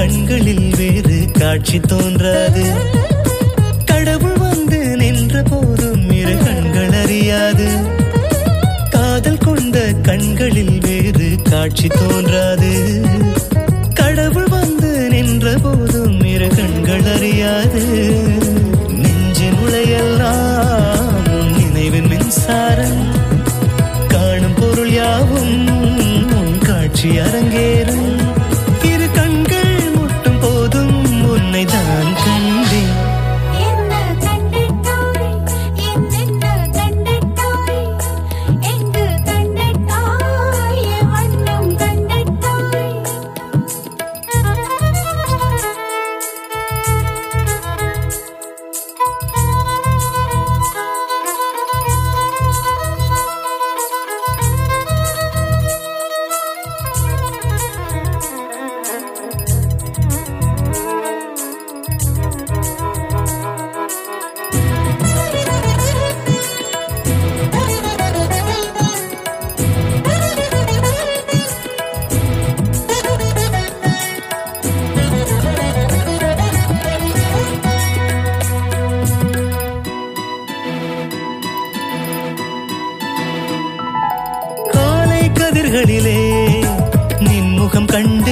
கண்களில் வேறு காட்சி தோன்றாது கடவுள் வந்து நின்ற போதும் இரு கண்கள் அறியாது காதல் கொண்ட கண்களில் வேறு காட்சி தோன்றாது கடவுள் வந்து நின்ற போதும் இரு கண்கள் அறியாது நெஞ்சின் உலையெல்லாம் உன் நினைவின் மின்சாரம் காணும் பொருள் யாவும் உன் காட்சி அரங்கேறும் இரு கண்கள் முட்டும் போதும் உன்னை தான் கண்டேன் என்ன கண்டிட்டாய் என்னென்ன கண்டிட்டாய் எங்கு கண்டிட்டாய் வண்ணம் கண்டிட்டாய் காலை கதிர்களிலே நின் முகம் கண்டே